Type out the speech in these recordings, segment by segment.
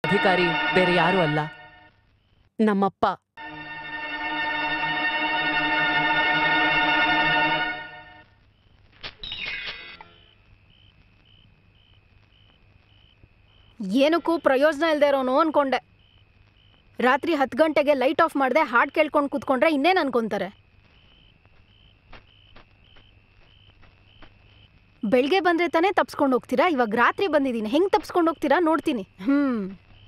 ಅಧಿಕಾರಿ ಬೇರೆ ಯಾರೂ ಅಲ್ಲ ನಮ್ಮಪ್ಪ ಏನಕ್ಕೂ ಪ್ರಯೋಜನ ಇಲ್ದೇ ಇರೋನು ಅನ್ಕೊಂಡೆ ರಾತ್ರಿ ಹತ್ತು ಗಂಟೆಗೆ ಲೈಟ್ ಆಫ್ ಮಾಡದೆ ಹಾಡ್ ಕೇಳ್ಕೊಂಡು ಕೂತ್ಕೊಂಡ್ರೆ ಇನ್ನೇನು ಅನ್ಕೊಂತಾರೆ ಬೆಳಿಗ್ಗೆ ಬಂದ್ರೆ ತಾನೇ ತಪ್ಸ್ಕೊಂಡು ಹೋಗ್ತೀರಾ ಇವಾಗ ರಾತ್ರಿ ಬಂದಿದ್ದೀನಿ ಹೆಂಗ್ ತಪ್ಸ್ಕೊಂಡು ಹೋಗ್ತೀರಾ ನೋಡ್ತೀನಿ ಹ್ಮ್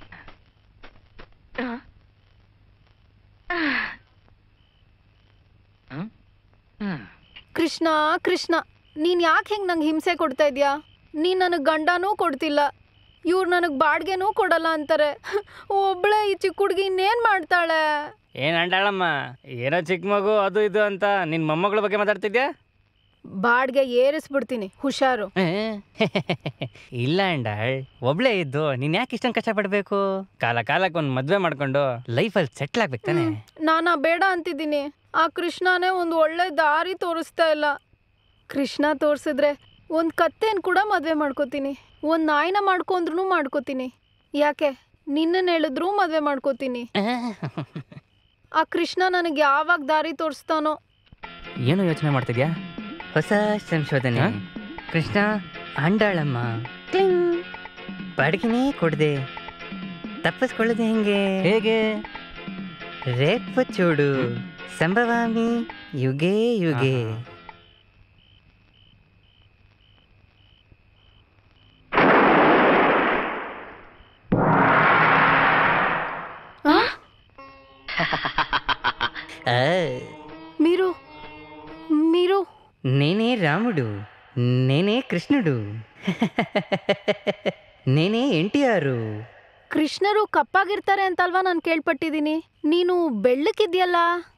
ಕೃಷ್ಣ ಕೃಷ್ಣ ನೀನ್ ಯಾಕೆ ಹೆಂಗ್ ನಂಗೆ ಹಿಂಸೆ ಕೊಡ್ತಾ ಇದ್ಯಾ ನೀನ್ ನನಗೆ ಗಂಡನೂ ಕೊಡ್ತಿಲ್ಲ ಇವ್ರು ನನಗೆ ಬಾಡ್ಗೆನೂ ಕೊಡಲ್ಲ ಅಂತಾರೆ ಒಬ್ಳೆ ಈ ಚಿಕ್ಕ ಹುಡುಗಿ ಇನ್ನೇನ್ ಮಾಡ್ತಾಳೆ ಏನ್ ಅಂಟಾಳಮ್ಮ ಏನೋ ಚಿಕ್ಕ ಮಗು ಅದು ಇದು ಅಂತ ನಿನ್ ಮೊಮ್ಮಗಳ ಬಗ್ಗೆ ಮಾತಾಡ್ತಿದ್ಯಾ ಬಾಡ್ಗೆ ಏರಿಸ್ಬಿಡ್ತೀನಿ ಹುಷಾರು ಇಲ್ಲ ಅಂಡಾಳ್ ಒಬ್ಳೇ ಇದ್ದು ನೀನ್ ಯಾಕೆ ಇಷ್ಟೊಂದು ಕಷ್ಟಪಡ್ಬೇಕು ಕಾಲ ಕಾಲಕ್ಕೆ ಒಂದ್ ಮದ್ವೆ ಮಾಡ್ಕೊಂಡು ಲೈಫಲ್ಲಿ ಸೆಟ್ಲ್ ಆಗ್ಬೇಕು ತಾನೆ ನಾನಾ ಬೇಡ ಅಂತಿದ್ದೀನಿ ಆ ಕೃಷ್ಣನೇ ಒಂದು ಒಳ್ಳೆ ದಾರಿ ತೋರಿಸ್ತಾ ಇಲ್ಲ ಕೃಷ್ಣ ತೋರಿಸಿದ್ರೆ ಒಂದು ಕತ್ತೆನ್ ಕೂಡ ಮದುವೆ ಮಾಡ್ಕೋತೀನಿ ಒಂದು ನಾಯಿನ ಮಾಡ್ಕೊಂಡ್ರು ಮಾಡ್ಕೋತೀನಿ ಯಾಕೆ ನಿನ್ನನ್ನು ಹೇಳಿದ್ರೂ ಮದುವೆ ಮಾಡ್ಕೋತೀನಿ ಆ ಕೃಷ್ಣ ನನಗೆ ಯಾವಾಗ ದಾರಿ ತೋರಿಸ್ತಾನೋ ಏನು ಯೋಚನೆ ಮಾಡ್ತಿದ್ಯಾ ಹೊಸ ಸಂಶೋಧನೆ ಕೃಷ್ಣ ಅಂಡಾಳಮ್ಮ ಬಾಡಿಗೆನೇ ಕೊಡದೆ ತಪ್ಪಿಸ್ಕೊಳ್ಳೋದು ಹೆಂಗೆ ಹೇಗೆ ರೇಪ್ ಚೂಡು ಸಂಭವಾಮಿ ಯುಗೆ ಯುಗೆ మీరు మీరు నేనే రాముడు నేనే కృష్ణుడు నేనే ఎన్టీఆర్ ಕೃಷ್ಣರು ಕಪ್ಪಾಗಿರ್ತಾರೆ ಅಂತಲ್ವಾ ನಾನು ಕೇಳ್ಪಟ್ಟಿದ್ದೀನಿ ನೀನು ಬೆಳ್ಳಕ್ಕಿದ್ಯಲ್ಲ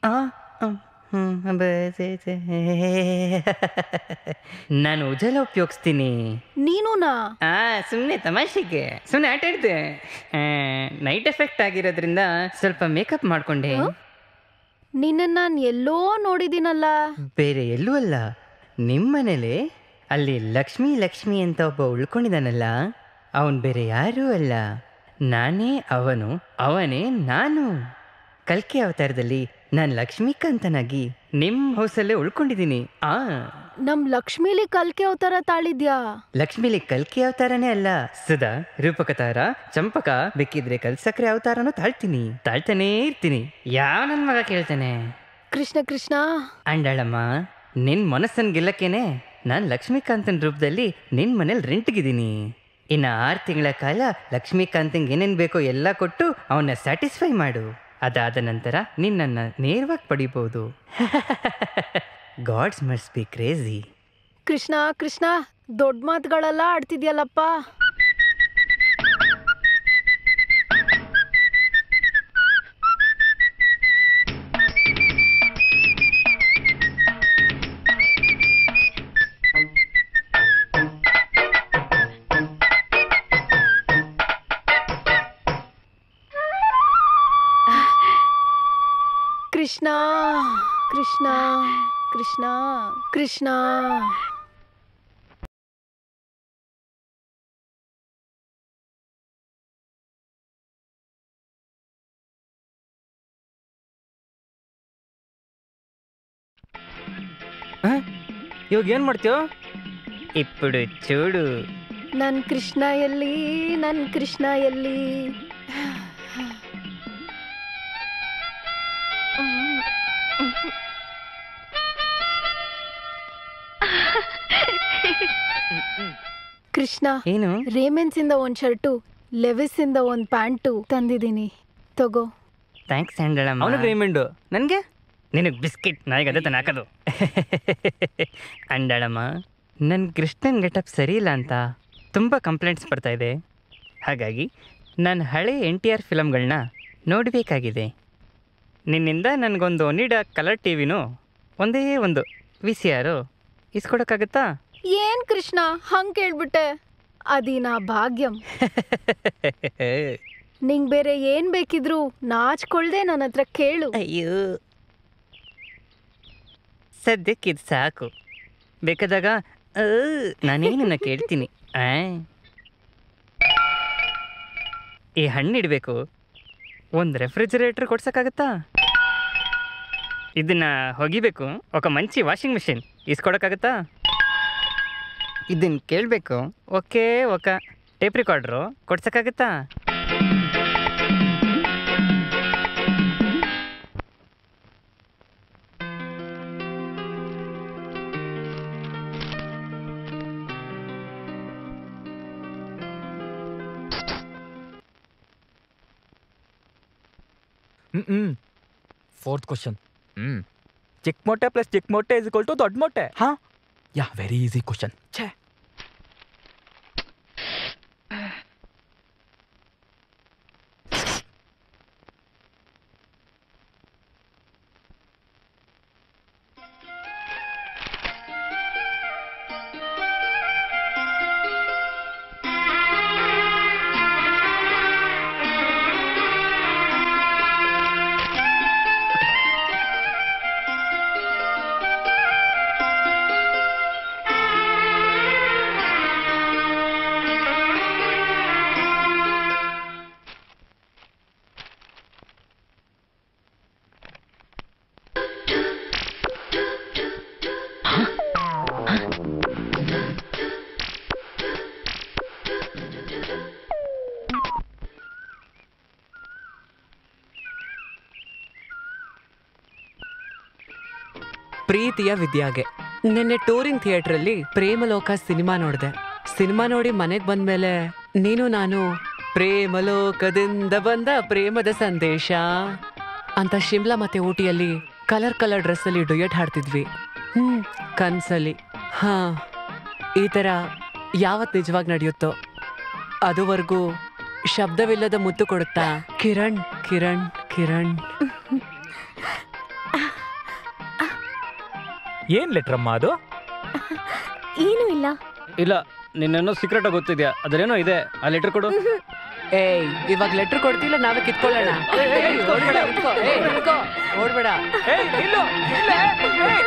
ನಾನು ಉಜಲ ಉಪಯೋಗಿಸ್ತೀನಿ ನೀನುನಾ ಆ ಸುಮ್ಮನೆ ತಮಾಷೆಗೆ ಸುಮ್ಮನೆ ಆಟ ಆಡ್ದೆ ನೈಟ್ ಎಫೆಕ್ಟ್ ಆಗಿರೋದ್ರಿಂದ ಸ್ವಲ್ಪ ಮೇಕಪ್ ಮಾಡ್ಕೊಂಡೆ ನಿನ್ನನ್ನು ನಾನು ಎಲ್ಲೋ ನೋಡಿದ್ದೀನಲ್ಲ ಬೇರೆ ಎಲ್ಲೂ ಅಲ್ಲ ನಿಮ್ಮನೇಲೆ ಅಲ್ಲಿ ಲಕ್ಷ್ಮಿ ಲಕ್ಷ್ಮಿ ಅಂತ ಒಬ್ಬ ಉಳ್ಕೊಂಡಿದ್ದಾನಲ್ಲ ಅವನು ಬೇರೆ ಯಾರೂ ಅಲ್ಲ ನಾನೇ ಅವನು ಅವನೇ ನಾನು ಕಲ್ಕಿ ಅವತಾರದಲ್ಲಿ ನಾನು ಲಕ್ಷ್ಮೀಕಾಂತನಾಗಿ ನಿಮ್ಮ ಹೌಸಲ್ಲೇ ಉಳ್ಕೊಂಡಿದ್ದೀನಿ ಆ ನಮ್ ಲಕ್ಷ್ಮೀಲಿ ಕಲ್ಕೆ ಅವತಾರ ತಾಳಿದ್ಯಾ ಲಕ್ಷ್ಮಿಲಿ ಕಲ್ಕಿ ಅವತಾರನೇ ಅಲ್ಲ ಸುಧಾ ರೂಪಕತಾರ ಚಂಪಕ ಬೇಕಿದ್ರೆ ಕಲ್ಸಕ್ರೆ ಅವತಾರನೂ ತಾಳ್ತೀನಿ ತಾಳ್ತಾನೇ ಇರ್ತೀನಿ ಯಾವ ನನ್ನ ಮಗ ಕೇಳ್ತಾನೆ ಕೃಷ್ಣ ಕೃಷ್ಣ ಅಂಡಾಳಮ್ಮ ನಿನ್ ಮನಸ್ಸನ್ ಗೆಲ್ಲಕ್ಕೇನೆ ನಾನು ಲಕ್ಷ್ಮೀಕಾಂತನ್ ರೂಪದಲ್ಲಿ ನಿನ್ ಮನೇಲಿ ರೆಂಟ್ಗಿದ್ದೀನಿ ಇನ್ನು ಆರು ತಿಂಗಳ ಕಾಲ ಲಕ್ಷ್ಮೀಕಾಂತಂಗೆ ಏನೇನು ಬೇಕೋ ಎಲ್ಲ ಕೊಟ್ಟು ಅವನ್ನ ಸ್ಯಾಟಿಸ್ಫೈ ಮಾಡು ಅದಾದ ನಂತರ ನಿನ್ನನ್ನ ನೇರವಾಗಿ ಪಡಿಬೋದು gods must be crazy Krishna Krishna ದೊಡ್ಡ ಮಾತುಗಳೆಲ್ಲ ಆಡ್ತಿದ್ಯಲ್ಲಪ್ಪ ಕೃಷ್ಣ ಕೃಷ್ಣ ಕೃಷ್ಣ ಕೃಷ್ಣ ಇವಾಗ ಏನು ಮಾಡ್ತೀಯೋ ಇಪ್ಪಡು ಚೂಡು ನನ್ ಕೃಷ್ಣ ಎಲ್ಲಿ ನನ್ ಕೃಷ್ಣ ಎಲ್ಲಿ ಕೃಷ್ಣ ಏನು ರೇಮೆನ್ಸ್ ಇಂದ ಒಂದ್ ಶರ್ಟು ಲೆವಿಸ್ ಇಂದ ಒಂದ್ ಪ್ಯಾಂಟು ತಂದಿದ್ದೀನಿ ತಗೋ ಥ್ಯಾಂಕ್ಸ್ ಹ್ಯಾಂಡಳಮ್ಮ ಅವನಿಗೆ ರೇಮಂಡು ನನಗೆ ನಿನಗೆ ಬಿಸ್ಕಿಟ್ ನಾಯಿಗೆ ಅದೇ ತಾನೆ ಹಾಕೋದು ಅಂಡಳಮ್ಮ ನನ್ನ ಕೃಷ್ಣನ್ ಗೆಟಪ್ ಸರಿ ಇಲ್ಲ ಅಂತ ತುಂಬ ಕಂಪ್ಲೇಂಟ್ಸ್ ಬರ್ತಾ ಇದೆ ಹಾಗಾಗಿ ನಾನು ಹಳೆ ಎನ್ ಟಿ ಆರ್ ಫಿಲಮ್ಗಳನ್ನ ನೋಡಬೇಕಾಗಿದೆ ನಿನ್ನಿಂದ ನನಗೊಂದು ಒನಿಡ ಕಲರ್ ಟಿ ವಿನೂ ಒಂದೇ ಒಂದು ವಿ ಸಿ ಆರು ಇಸ್ಕೊಡೋಕ್ಕಾಗತ್ತಾ ಏನ್ ಕೃಷ್ಣ ಹಂಗ್ ಕೇಳ್ಬಿಟ್ಟೆ ಅದೀನಾ ಭಾಗ್ಯಂ ನಿಂಗ್ ಬೇರೆ ಏನ್ ಬೇಕಿದ್ರು ನಾಚ್ಕೊಳ್ದೆ ನನ್ನ ಹತ್ರ ಕೇಳು ಅಯ್ಯೋ ಸದ್ಯಕ್ಕಿದು ಸಾಕು ಬೇಕಾದಾಗ ಆ, ನಾನೇನನ್ನ ಕೇಳ್ತೀನಿ ಆ ಈ ಹಣ್ಣು ಇಡಬೇಕು ಒಂದು ರೆಫ್ರಿಜರೇಟ್ರ್ ಕೊಡ್ಸೋಕ್ಕಾಗತ್ತಾ ಇದನ್ನ ಹೊಗಿಬೇಕು ఒక ಮಂಚಿ ವಾಷಿಂಗ್ ಮಿಷಿನ್ ಇಸ್ಕೊಡೋಕ್ಕಾಗತ್ತಾ ಇದನ್ನ ಕೇಳಬೇಕು ಓಕೆ ಒಕ ಟೇಪ್ ರಿಕಾರ್ಡ್ರು ಕೊಡ್ಸೋಕ್ಕಾಗತ್ತಾ hmm hmm fourth question hmm ಚಿಕ್ಕ ಮೊಟ್ಟೆ ಪ್ಲಸ್ ಚಿಕ್ಕ ಮೊಟ್ಟೆ ಇಸ್ ಟು ದೊಡ್ಡ ಮೊಟ್ಟೆ ಹಾ ಯಾ ವೆರಿ ಈಸಿ ಕ್ವಶನ್ ಛೇ ಪ್ರೀತಿಯ ವಿದ್ಯಾಗೆ ನಿನ್ನೆ ಟೂರಿಂಗ್ ಥಿಯೇಟ್ರಲ್ಲಿ ಪ್ರೇಮಲೋಕ ಸಿನಿಮಾ ನೋಡಿದೆ ಸಿನಿಮಾ ನೋಡಿ ಮನೆಗೆ ಬಂದ್ಮೇಲೆ ನೀನು ನಾನು ಪ್ರೇಮಲೋಕದಿಂದ ಬಂದ ಪ್ರೇಮದ ಸಂದೇಶ ಅಂತ ಶಿಮ್ಲಾ ಮತ್ತೆ ಊಟಿಯಲ್ಲಿ ಕಲರ್ ಕಲರ್ ಡ್ರೆಸ್ಸಲ್ಲಿ ಡುಯೆಟ್ ಹಾಡ್ತಿದ್ವಿ ಹ್ಮ್ ಕನ್ಸಲ್ಲಿ ಹಾ ಈ ಥರ ಯಾವತ್ ನಿಜವಾಗಿ ನಡೆಯುತ್ತೋ ಅದುವರೆಗೂ ಶಬ್ದವಿಲ್ಲದ ಮುತ್ತು ಕೊಡುತ್ತಾ ಕಿರಣ್ ಕಿರಣ್ ಕಿರಣ್ ಏನ್ ಲೆಟ್ರಮ್ಮ ಅದು ಏನೂ ಇಲ್ಲ ಇಲ್ಲ ನಿನ್ನೇನೋ ಸೀಕ್ರೆಟ್ ಆಗಿ ಗೊತ್ತಿದ್ಯಾ ಅದ್ರೇನೋ ಇದೆ ಆ ಲೆಟರ್ ಕೊಡು ಏಯ್ ಇವಾಗ ಲೆಟರ್ ಕೊಡ್ತಿಲ್ಲ ನಾವೇ ಕಿತ್ಕೊಳ್ಳೋಣ ಏಯ್, ಓಡ್ಬೇಡ, ಇಟ್ಕೋ, ಏಯ್, ಇಟ್ಕೋ, ಓಡ್ಬೇಡ ಏಯ್, ನಿಲ್ಲು, ನಿಲ್ಲೆ, ಏಯ್.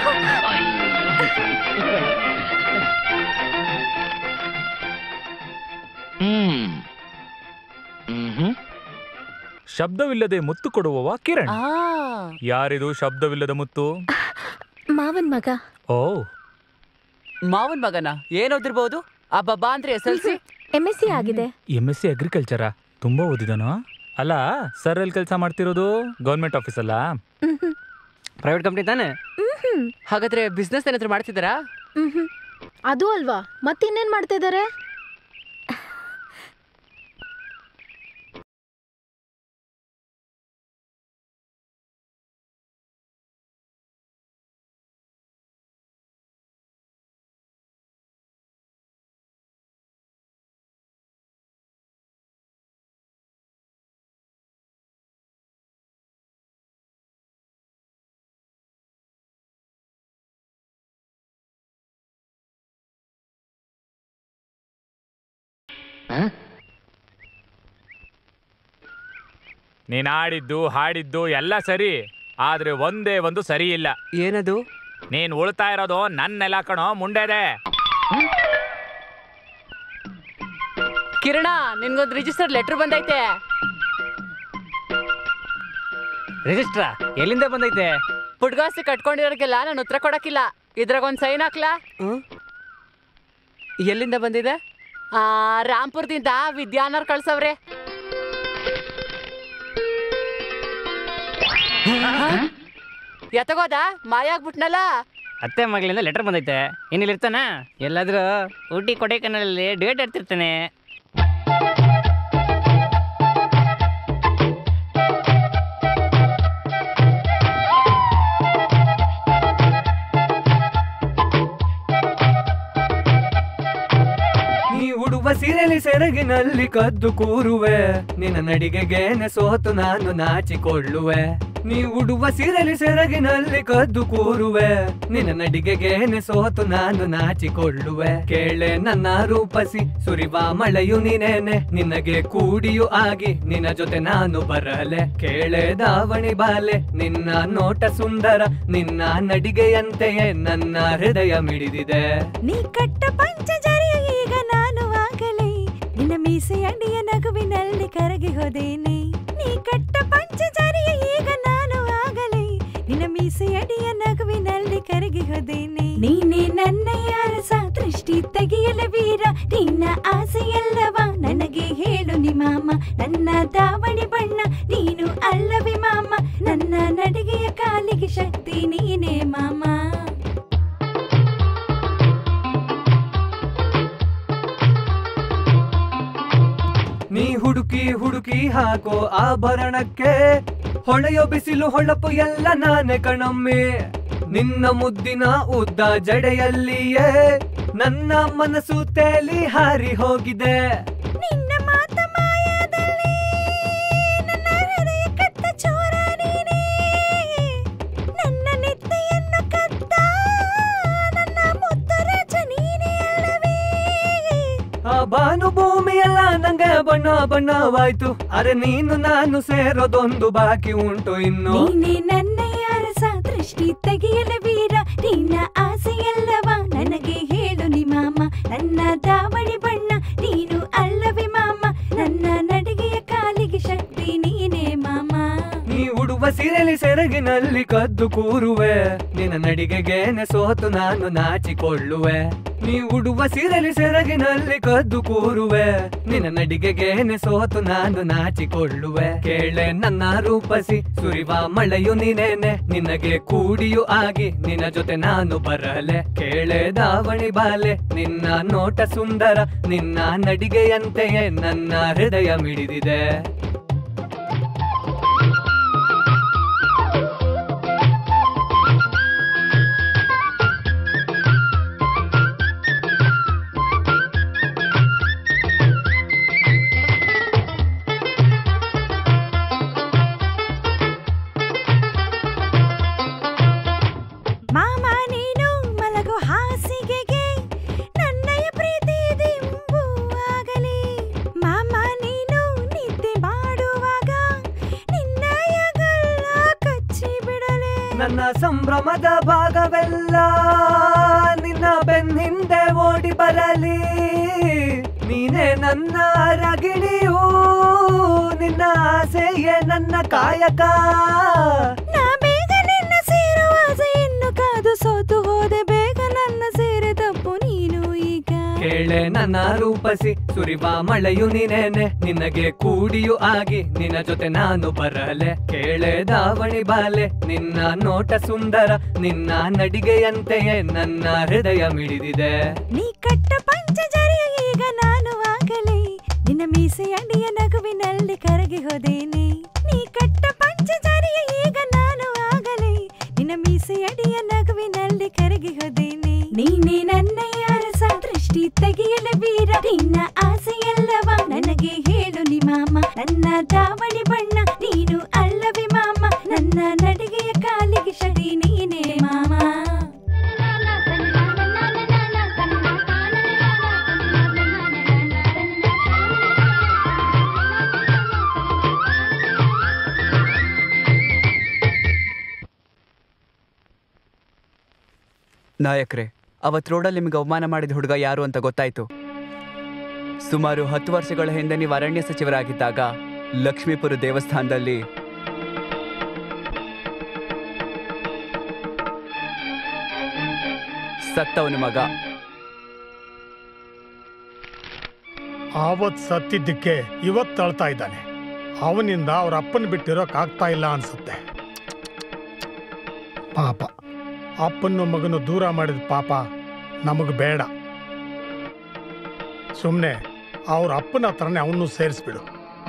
ಶಬ್ದವಿಲ್ಲದೆ ಮುತ್ತು ಕೊಡುವವ ಕಿರಣ್ ಆ ಯಾರಿದು ಶಬ್ದವಿಲ್ಲದ ಮುತ್ತು ಮಾವನ್ ಮಗ ಓ ಮಾವನ್ ಮಗನ ಏನ್ ಓದಿರ್ಬೋದು ಅಬ್ಬಬ್ಬಾ ಅಂದ್ರೆ S L C M S C ಆಗಿದೆ ಎಮ್ ಎಸ್ ಸಿ ಅಗ್ರಿಕಲ್ಚರಾ ತುಂಬಾ ಓದಿದನು ಅಲ್ಲ ಸರ್ ಎಲ್ಲಿ ಕೆಲಸ ಮಾಡ್ತಿರೋದು ಗೌರ್ಮೆಂಟ್ ಆಫೀಸ್ ಅಲ್ಲ ಮ್ಹ್ಮ್. ಪ್ರೈವೇಟ್ ಕಂಪ್ನಿ ತಾನೆ ಮ್ಹ್ಮ್. ಹಾಗಾದ್ರೆ ಬಿಸ್ನೆಸ್ ಏನಾದ್ರು ಮಾಡ್ತಿದ್ದಾರಾ ಮ್ಹ್ಮ್. ಅದು ಅಲ್ವಾ ಮತ್ತಿನ್ನೇನ್ ಮಾಡ್ತಾ ಇದಾರೆ ನೀನ್ ಆಡಿದ್ದು ಹಾಡಿದ್ದು ಎಲ್ಲ ಸರಿ ಆದ್ರೆ ಒಂದೇ ಒಂದು ಸರಿ ಇಲ್ಲ ಏನದು ನೀನ್ ಉಳ್ತಾ ಇರೋದು ನನ್ನ ನೆಲ ಕಣೋ ಮುಂಡೆದೆ ಕಿರಣ ನಿನ್ಗೊಂದು ರಿಜಿಸ್ಟರ್ ಲೆಟರ್ ಬಂದೈತೆ ರಿಜಿಸ್ಟ್ರಾ ಎಲ್ಲಿಂದ ಬಂದೈತೆ ಪುಡ್ಗಾಸಿ ಕಟ್ಕೊಂಡಿರೋರ್ಗೆಲ್ಲ ನಾನು ಉತ್ತರ ಕೊಡಕ್ಕಿಲ್ಲ ಇದ್ರಾಗ ಒಂದ್ ಸೈನ್ ಹಾಕ್ಲಾ ಹ್ಮ್? ಎಲ್ಲಿಂದ ಬಂದಿದೆ ಆ ರಾಂಪುರದಿಂದ ವಿದ್ಯಾನವ್ರು ಕಳ್ಸವ್ರೆ ಎತ್ತಗೋದ ಮಾಯ ಆಗ್ಬಿಟ್ನಲ್ಲ ಅತ್ತೆ ಮಗಳಿಂದ ಲೆಟರ್ ಬಂದೈತೆ ಏನಿಲ್ಲ ಇರ್ತಾನ ಎಲ್ಲಾದ್ರೂ ಊಟಿ ಕೊಡೈಕನಲ್ಲಿ ಡೇಟ್ ಇರ್ತಿರ್ತಾನೆ ನೀ ಉಡುವ ಸೀರೆಲಿ ಸೆರಗಿನಲ್ಲಿ ಕದ್ದು ಕೂರುವೆ ನಿನ್ನ ನಡಿಗೆಗೇನೆ ಸೋತು ನಾನು ನಾಚಿಕೊಳ್ಳುವೆ ನೀ ಉಡುವ ಸೀರೆಲಿ ಸೆರಗಿನಲ್ಲಿ ಕದ್ದು ಕೂರುವೆ ನಿನ್ನ ನಡಿಗೆಗೇನೆ ಸೋತು ನಾನು ನಾಚಿಕೊಳ್ಳುವೆ ಕೇಳೆ ನನ್ನ ರೂಪಸಿ ಸುರಿವ ಮಳೆಯು ನೀನೇನೆ ನಿನಗೆ ಕೂಡಿಯು ಆಗಿ ನಿನ್ನ ಜೊತೆ ನಾನು ಬರಲೆ ಕೇಳೆ ದಾವಣಿ ಬಾಲೆ ನಿನ್ನ ನೋಟ ಸುಂದರ ನಿನ್ನ ನಡಿಗೆಯಂತೆಯೇ ನನ್ನ ಹೃದಯ ಮಿಡಿದಿದೆ ನೀ ಕಟ್ಟ ಪಂಚಜರಿಯ ಈಗ ನಾನು ಆಗಲೇ ನಿನ್ನ ನಿನ್ನ ಮೀಸೆ ಅಡಿಯ ನಗುವಿನಲ್ಲಿ ಕರಗಿ ಹೋದೇನೆ ನೀ ಕಟ್ಟ ಪಂಚಚಾರಿಯ ಈಗ ನಾನು ಆಗಲೇ ನಿನ್ನ ಮೀಸೆ ಅಡಿಯ ನಗುವಿನಲ್ಲಿ ಕರಗಿ ಹೋದೇನೆ ನೀನೇ ನನ್ನ ಯಾರಸ ದೃಷ್ಟಿ ತೆಗೆಯಲ ವೀರ ನಿನ್ನ ಆಸೆಯಲ್ಲವ ನನಗೆ ಹೇಳು ನಿ ಮಾಮ ನನ್ನ ದಾವಣಿ ಬಣ್ಣ ನೀನು ಅಲ್ಲವೇ ಮಾಮ ನನ್ನ ನಡಿಗೆಯ ಕಾಲಿಗೆ ಶಕ್ತಿ ನೀನೇ ಮಾಮ ನೀ ಹುಡುಕಿ ಹುಡುಕಿ ಹಾಕೋ ಆಭರಣಕ್ಕೆ ಹೊಳೆಯೋ ಬಿಸಿಲು ಹೊಳಪು ಎಲ್ಲ ನಾನೇ ಕಣಮ್ಮೆ ನಿನ್ನ ಮುದ್ದಿನ ಉದ್ದ ಜಡೆಯಲ್ಲಿಯೇ ನನ್ನ ಮನಸ್ಸು ತೇಲಿ ಹಾರಿ ಹೋಗಿದೆ ನಿನ್ನ ಮಾತ ಮಾಯದಲ್ಲಿ ನನ್ನ ಹೃದಯ ಕತ್ತ ಚೋರ ನೀನೇ ನನ್ನ ನಿದ್ದೆಯನ್ನು ಕದ್ದ ನನ್ನ ಮುದ್ದು ರಾಜ ನೀನೇ ಅಲ್ಲವೇ ಆ ಭಾನು ಭೂಮಿ ಎಲ್ಲ ನಂಗೆ ಬಣ್ಣ ಬಣ್ಣವಾಯ್ತು ಅರೆ ನೀನು ನಾನು ಸೇರೋದೊಂದು ಬಾಕಿ ಉಂಟು ಇನ್ನು ನೀನೇ ನನ್ನ ಯಾರಸ ದೃಷ್ಟಿ ತೆಗೆಯಲ ವೀರ ನಿನ್ನ ಆಸೆಯಲ್ಲವ ನನಗೆ ಹೇಳು ನಿ ಮಾಮ ನನ್ನ ದಾವಣಿ ಬಣ್ಣ ನೀನು ಅಲ್ಲವೇ ಮಾಮ ನನ್ನ ನಡಿಗೆಯ ಕಾಲಿಗೆ ಶಕ್ತಿ ನೀನೇ ಮಾಮ ನೀ ಉಡುವ ಸೀರೆಲಿ ಸೆರಗಿನಲ್ಲಿ ಕದ್ದು ಕೂರುವೆ ನಿನ್ನ ನಡಿಗೆಗೇನೆ ಸೋತು ನಾನು ನಾಚಿಕೊಳ್ಳುವೆ ನೀ ಉಡುವ ಸೀರೆಲಿ ಸೆರಗಿನಲ್ಲಿ ಕದ್ದು ಕೂರುವೆ ನಿನ್ನ ನಡಿಗೆಗೇನೆ ಸೋತು ನಾನು ನಾಚಿಕೊಳ್ಳುವೆ ಕೇಳೆ ನನ್ನ ರೂಪಸಿ ಸುರಿವ ಮಳೆಯು ನೀನೇನೆ ನಿನಗೆ ಕೂಡಿಯು ಆಗಿ ನಿನ್ನ ಜೊತೆ ನಾನು ಬರಲೆ ಕೇಳೆ ದಾವಣಿ ಬಾಲೆ ನಿನ್ನ ನೋಟ ಸುಂದರ ನಿನ್ನ ನಡಿಗೆಯಂತೆಯೇ ನನ್ನ ಹೃದಯ ಮಿಡಿದಿದೆ ಮಾಮ ನೀನು ಮಲಗು ಹಾಸಿಗೆಗೆ ನನ್ನಯ ಪ್ರೀತಿ ದಿಂಬುವಾಗಲಿ ಮಾಮ ನೀನು ನಿದ್ದೆ ಮಾಡುವಾಗ ನಿನ್ನಯ ಗಲ್ಲ ಕಚ್ಚಿ ಬಿಡಲೆ ನನ್ನ ಸಂಭ್ರಮದ ಭಾಗವೆಲ್ಲ ನಿನ್ನ ಬೆನ್ನಿಂದೆ ಓಡಿ ಬರಲಿ ನೀನೇ ನನ್ನ ರಗಿಣಿಯೂ ನಿನ್ನ ಆಸೆಯೇ ನನ್ನ ಕಾಯಕ ನಾ ಬೇಗ ನಿನ್ನ ಸೇರುವ ಆಸೆಯನ್ನು ಕಾದು ಸೋತು ಹೋದೆ ಬೇಗ ನನ್ನ ಸೇರೆ ತಪ್ಪು ನೀನು ಈಗ ಕೇಳೆ ನನ್ನ ರೂಪಸಿ ಸುರಿವ ಮಳೆಯು ನೀನೇನೆ ನಿನಗೆ ಕೂಡಿಯು ಆಗಿ ನಿನ್ನ ಜೊತೆ ನಾನು ಬರಲೆ ಕೇಳೆ ದಾವಣಿ ಬಾಲೆ ನಿನ್ನ ನೋಟ ಸುಂದರ ನಿನ್ನ ನಡಿಗೆಯಂತೆಯೇ ನನ್ನ ಹೃದಯ ಮಿಡಿದಿದೆ ನೀ ಕಟ್ಟ ಪಂಚಜರಿಯ ಈಗ ನಾನು ಆಗಲೇ ನಿನ್ನ ಮೀಸೆ ಅಡಿಯ ನಗುವಿನಲ್ಲಿ ಕರಗಿ ಹೋದೇನೆ ನೀ ಕಟ್ಟ ಪಂಚಜರಿಯ ಈಗ ನಾನು ಆಗಲೇ ನಿನ್ನ ಮೀಸೆ ಅಡಿಯ ನಗುವಿನಲ್ಲಿ ಕರಗಿ ಹೋದೇನೆ ನೀನೇ ನನ್ನ ಯಾರಸ ದೃಷ್ಟಿ ತೆಗೆಯಲ ವೀರ ನಿನ್ನ ಆಸೆಯಲ್ಲವ ನನಗೆ ಹೇಳು ನಿ ಮಾಮ ನನ್ನ ದಾವಣಿ ಬಣ್ಣ ನೀನು ಅಲ್ಲವೇ ಮಾಮ ನನ್ನ ನಡಿಗೆಯ ಕಾಲಿಗೆ ಶಕ್ತಿ ನೀನೇ ಮಾಮ ನಾಯಕ್ರೆ ಅವತ್ ರೋಡಲ್ಲಿ ನಿಮಗೆ ಅವಮಾನ ಮಾಡಿದ ಹುಡುಗ ಯಾರು ಅಂತ ಗೊತ್ತಾಯ್ತು ಸುಮಾರು ಹತ್ತು ವರ್ಷಗಳ ಹಿಂದೆ ನೀವು ಅರಣ್ಯ ಸಚಿವರಾಗಿದ್ದಾಗ ಲಕ್ಷ್ಮೀಪುರ ದೇವಸ್ಥಾನದಲ್ಲಿ ಸತ್ತವನ ಮಗ ಆವತ್ ಸತ್ತಿದ್ದಕ್ಕೆ ಇವತ್ತು ಅಳ್ತಾ ಇದ್ದಾನೆ ಅವನಿಂದ ಅವ್ರ ಅಪ್ಪನ ಬಿಟ್ಟಿರೋಕ್ ಆಗ್ತಾ ಇಲ್ಲ ಅನ್ಸುತ್ತೆ ಪಾಪ ಅಪ್ಪನ್ನು ಮಗನು ದೂರ ಮಾಡಿದ ಪಾಪ ನಮಗೆ ಬೇಡ ಸುಮ್ಮನೆ ಅವ್ರ ಅಪ್ಪನ ಹತ್ರನೇ ಅವನು ಸೇರಿಸ್ಬಿಡು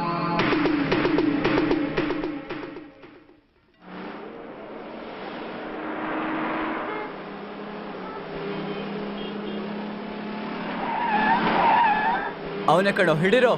ಅವನ ಕಣೋ ಹಿಡಿರೋ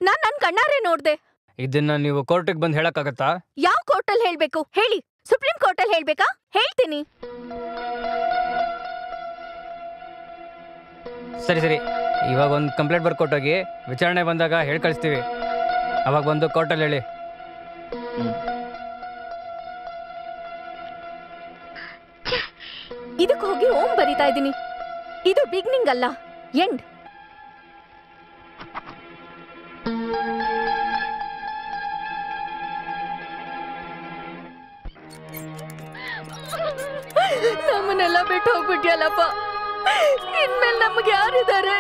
ನಾನ್ ನನ್ ಕಣ್ಣಾರೆ ನೋಡ್ದೆ ಇದನ್ನ ನೀವು ಕೋರ್ಟಿಗೆ ಬಂದು ಹೇಳಕ್ಕಾಗತ್ತಾ ಯಾವ ಕೋರ್ಟಲ್ ಹೇಳ್ಬೇಕು ಹೇಳಿ ಸುಪ್ರೀಂ ಕೋರ್ಟಲ್ ಹೇಳ್ಬೇಕಾ ಹೇಳ್ತೀನಿ ಸರಿ ಸರಿ ಇವಾಗ ಒಂದು ಕಂಪ್ಲೇಂಟ್ ಬರ್ಕೊಟ್ಟೋಗಿ ವಿಚಾರಣೆ ಬಂದಾಗ ಹೇಳಿ ಕಳಿಸ್ತೀವಿ ಅವಾಗ ಬಂದು ಕೋರ್ಟಲ್ಲಿ ಹೇಳಿ ಇದಕ್ಕೆ ಹೋಗಿ ಓಂ ಬರಿತಾ ಇದೀನಿ ಇದು ಬಿಗ್ನಿಂಗ್ ಅಲ್ಲ ಎಂಡ್ ನಮ್ಮನ್ನೆಲ್ಲ ಬಿಟ್ಟು ಹೋಗ್ಬಿಟ್ಯಲ್ಲಪ್ಪ ಇನ್ಮೇಲೆ ನಮ್ಗೆ ಯಾರಿದ್ದಾರೆ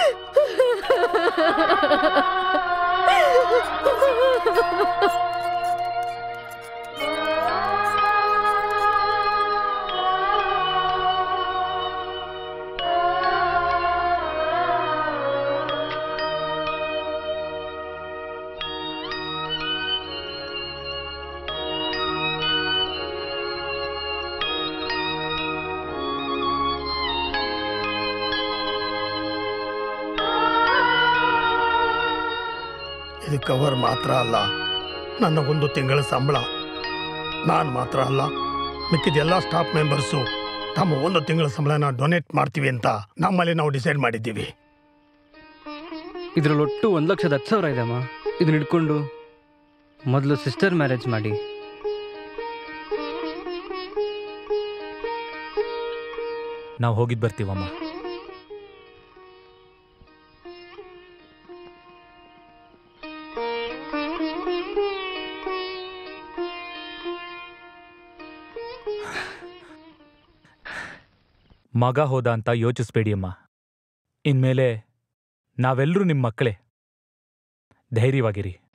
ಇದು ಕವರ್ ಮಾತ್ರ ಅಲ್ಲ ನನ್ನ ಒಂದು ತಿಂಗಳ ಸಂಬಳ ನಾನು ಮಾತ್ರ ಅಲ್ಲ ಮಿಕ್ಕಿದ ಎಲ್ಲ ಸ್ಟಾಫ್ ಮೆಂಬರ್ಸು ತಮ್ಮ ಒಂದು ತಿಂಗಳ ಸಂಬಳನ ಡೊನೇಟ್ ಮಾಡ್ತೀವಿ ಅಂತ ನಮ್ಮಲ್ಲಿ ನಾವು ಡಿಸೈಡ್ ಮಾಡಿದ್ದೀವಿ ಇದ್ರಲ್ಲಿ ಒಟ್ಟು ಒಂದು ಲಕ್ಷದ ಹತ್ತು ಸಾವಿರ ಇದೆ ಅಮ್ಮ ಇದನ್ನ ಹಿಡ್ಕೊಂಡು ಮೊದಲು ಸಿಸ್ಟರ್ ಮ್ಯಾರೇಜ್ ಮಾಡಿ ನಾವು ಹೋಗಿದ್ ಬರ್ತೀವಮ್ಮ ಮಗ ಹೋದ ಅಂತ ಯೋಚಿಸ್ಬೇಡಿ ಅಮ್ಮ ಇನ್ಮೇಲೆ ನಾವೆಲ್ಲರೂ ನಿಮ್ಮ ಮಕ್ಕಳೇ ಧೈರ್ಯವಾಗಿರಿ